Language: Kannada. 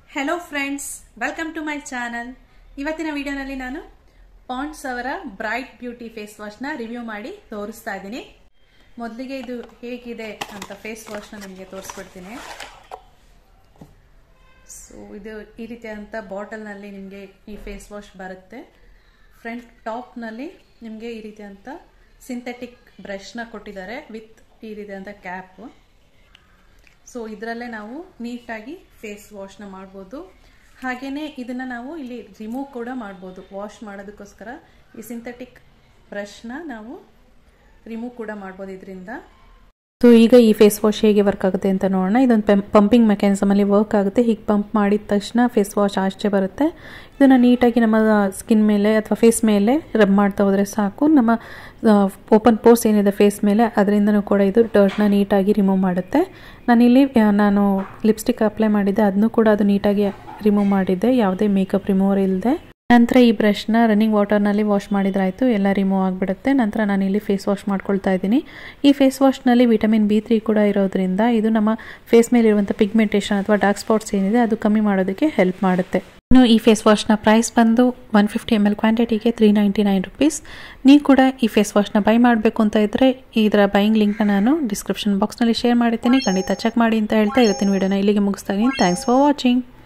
hello friends welcome to my channel ಇವತ್ತಿನ ವಿಡಿಯೋನಲ್ಲಿ ನಾನು ಪಾಂಡ್ಸ್ ಅವರ ಬ್ರೈಟ್ ಬ್ಯೂಟಿ ಫೇಸ್ ವಾಶ್ನ ರಿವ್ಯೂ ಮಾಡಿ ತೋರಿಸ್ತಾ ಇದ್ದೀನಿ ಮೊದಲಿಗೆ ಇದು ಹೇಗಿದೆ ಅಂತ ಫೇಸ್ ವಾಶ್ನ ನಿಮಗೆ ತೋರಿಸ್ಬಿಡ್ತೀನಿ ಸೊ ಇದು ಈ ರೀತಿಯಾದಂಥ ಬಾಟಲ್ನಲ್ಲಿ ನಿಮಗೆ ಈ ಫೇಸ್ ವಾಶ್ ಬರುತ್ತೆ ಫ್ರಂಟ್ ಟಾಪ್ನಲ್ಲಿ ನಿಮಗೆ ಈ ರೀತಿಯಾದಂಥ ಸಿಂಥೆಟಿಕ್ ಬ್ರಷ್ನ ಕೊಟ್ಟಿದ್ದಾರೆ ವಿತ್ ಈ ರೀತಿಯಾದಂಥ ಕ್ಯಾಪು ಸೊ ಇದರಲ್ಲೇ ನಾವು ನೀಟಾಗಿ ಫೇಸ್ ವಾಶ್ನ ಮಾಡ್ಬೋದು ಹಾಗೆಯೇ ಇದನ್ನು ನಾವು ಇಲ್ಲಿ ರಿಮೂವ್ ಕೂಡ ಮಾಡ್ಬೋದು ವಾಶ್ ಮಾಡೋದಕ್ಕೋಸ್ಕರ ಈ ಸಿಂಥೆಟಿಕ್ ಬ್ರಷ್ನ ನಾವು ರಿಮೂವ್ ಕೂಡ ಮಾಡ್ಬೋದು ಇದರಿಂದ ಸೊ ಈಗ ಈ ಫೇಸ್ ವಾಶ್ ಹೇಗೆ ವರ್ಕ್ ಆಗುತ್ತೆ ಅಂತ ನೋಡೋಣ ಇದೊಂದು ಪೆಂ ಪಂಪಿಂಗ್ ಮೆಕ್ಯಾನಿಸಮಲ್ಲಿ ವರ್ಕ್ ಆಗುತ್ತೆ ಹೀಗೆ ಪಂಪ್ ಮಾಡಿದ ತಕ್ಷಣ ಫೇಸ್ ವಾಶ್ ಆಚೆ ಬರುತ್ತೆ ಇದನ್ನು ನೀಟಾಗಿ ನಮ್ಮ ಸ್ಕಿನ್ ಮೇಲೆ ಅಥವಾ ಫೇಸ್ ಮೇಲೆ ರಬ್ ಮಾಡ್ತಾ ಹೋದರೆ ಸಾಕು ನಮ್ಮ ಓಪನ್ ಪೋರ್ಸ್ ಏನಿದೆ ಫೇಸ್ ಮೇಲೆ ಅದರಿಂದನೂ ಕೂಡ ಇದು ಡರ್ಟ್ನ ನೀಟಾಗಿ ರಿಮೂವ್ ಮಾಡುತ್ತೆ ನಾನಿಲ್ಲಿ ನಾನು ಲಿಪ್ಸ್ಟಿಕ್ ಅಪ್ಲೈ ಮಾಡಿದ್ದೆ ಅದನ್ನು ಕೂಡ ಅದು ನೀಟಾಗಿ ರಿಮೂವ್ ಮಾಡಿದ್ದೆ ಯಾವುದೇ ಮೇಕಪ್ ರಿಮೂವರ್ ಇಲ್ಲದೆ ನಂತರ ಈ ಬ್ರಷ್ನ ರನ್ನಿಂಗ್ ವಾಟರ್ನಲ್ಲಿ ವಾಶ್ ಮಾಡಿದ್ರಾಯ್ತು ಎಲ್ಲ ರಿಮೂವ್ ಆಗಿಬಿಡುತ್ತೆ ನಂತರ ನಾನು ಇಲ್ಲಿ ಫೇಸ್ ವಾಶ್ ಮಾಡ್ಕೊಳ್ತಾ ಇದ್ದೀನಿ ಈ ಫೇಸ್ ವಾಶ್ನಲ್ಲಿ ವಿಟಮಿನ್ ಬಿ ತ್ರೀ ಕೂಡ ಇರೋದ್ರಿಂದ ಇದು ನಮ್ಮ ಫೇಸ್ ಮೇಲೆ ಇರುವಂಥ ಪಿಗ್ಮೆಂಟೇಷನ್ ಅಥವಾ ಡಾರ್ಕ್ ಸ್ಪಾಟ್ಸ್ ಏನಿದೆ ಅದು ಕಮ್ಮಿ ಮಾಡೋದಕ್ಕೆ ಹೆಲ್ಪ್ ಮಾಡುತ್ತೆ ಇನ್ನು ಈ ಫೇಸ್ ವಾಶ್ನ ಪ್ರೈಸ್ ಬಂದು ಒನ್ ಫಿಫ್ಟಿ ಎಮ್ ಎಲ್ ಕ್ವಾಂಟಿಟಿಗೆ ತ್ರೀ ನೈಂಟಿ ನೈನ್ ರುಪೀಸ್ ನೀವು ಕೂಡ ಈ ಫೇಸ್ ವಾಶ್ನ ಬೈ ಮಾಡಬೇಕು ಅಂತ ಇದ್ದರೆ ಇದರ ಬೈಯಿಂಗ್ ಲಿಂಕ್ನ ನಾನು ಡಿಸ್ಕ್ರಿಪ್ಷನ್ ಬಾಕ್ಸ್ನಲ್ಲಿ ಶೇರ್ ಮಾಡಿರ್ತೀನಿ ಖಂಡಿತ ಚೆಕ್ ಮಾಡಿ ಅಂತ ಹೇಳ್ತಾ ಇವತ್ತಿನ ವಿಡಿಯೋನ ಇಲ್ಲಿಗೆ ಮುಗಿಸ್ತಾ ಇದ್ದೀನಿ ಥ್ಯಾಂಕ್ಸ್ ಫಾರ್ ವಾಚಿಂಗ್